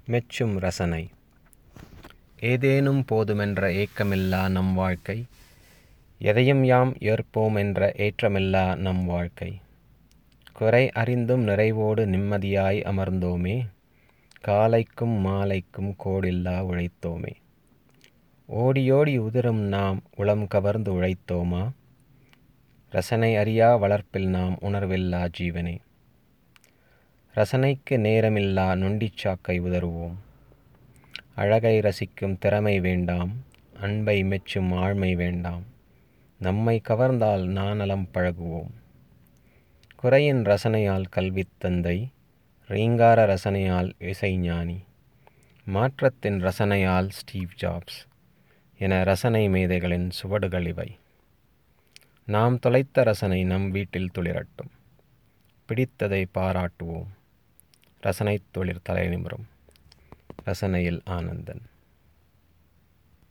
மெச்சும் ரசனை ஏதேனும் போதுமென்ற ஏக்கமில்லா நம் வாழ்க்கை எதையும் யாம் ஏற்போம் என்ற ஏற்றமில்லா நம் வாழ்க்கை குறை அறிந்தும் நிறைவோடு நிம்மதியாய் அமர்ந்தோமே காலைக்கும் மாலைக்கும் கோடில்லா உழைத்தோமே ஓடியோடி உதிரும் நாம் உளம் கவர்ந்து உழைத்தோமா ரசனை அறியா வளர்ப்பில் நாம் உணர்வில்லா ஜீவனே ரசனைக்கு நேரமில்லா நொண்டிச்சாக்கை உதறுவோம் அழகை ரசிக்கும் திறமை வேண்டாம் அன்பை மெச்சும் ஆழ்மை வேண்டாம் நம்மை கவர்ந்தால் நாணலம் பழகுவோம் குறையின் ரசனையால் கல்வித் தந்தை ரீங்கார ரசனையால் இசைஞானி மாற்றத்தின் ரசனையால் ஸ்டீவ் ஜாப்ஸ் என ரசனை மேதைகளின் சுவடுகள் இவை நாம் தொலைத்த ரசனை நம் வீட்டில் துளிரட்டும் பிடித்ததை பாராட்டுவோம் ரசனை தொழிற் தலை நிமிரும் ரசனையில் ஆனந்தன்